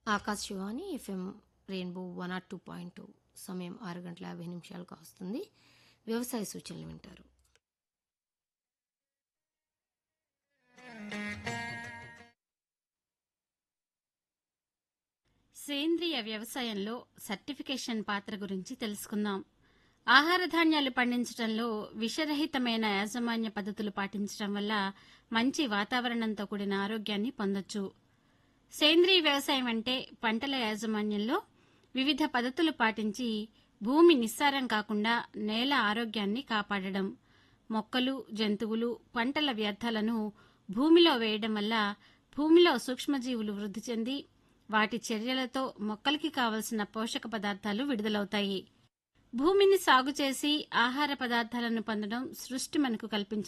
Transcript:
Akashvani FM rainbow one O two point two సమయం ఆరు గంటల యాభై నిమిషాలకు వస్తుంది వ్యవసాయ సూచనలు వింటారు సేంద్రియ వ్యవసాయంలో సర్టిఫికేషన్ పాత్ర గురించి తెలుసుకుందాం ఆహార ధాన్యాలు పండించడంలో విషరహితమైన యాజమాన్య పద్ధతులు పాటించడం వల్ల మంచి వాతావరణంతో కూడిన ఆరోగ్యాన్ని పొందొచ్చు సేంద్రియ వ్యవసాయం అంటే పంటల యాజమాన్యంలో వివిధ పద్ధతులు పాటించి భూమి నిస్సారం కాకుండా నేల ఆరోగ్యాన్ని కాపాడడం మొక్కలు జంతువులు పంటల వ్యర్థాలను భూమిలో వేయడం వల్ల భూమిలో సూక్ష్మజీవులు వృద్ధి చెంది వాటి చర్యలతో మొక్కలకి కావలసిన పోషక పదార్థాలు విడుదలవుతాయి భూమిని సాగు చేసి ఆహార పదార్థాలను పొందడం సృష్టి మనకు కల్పించిన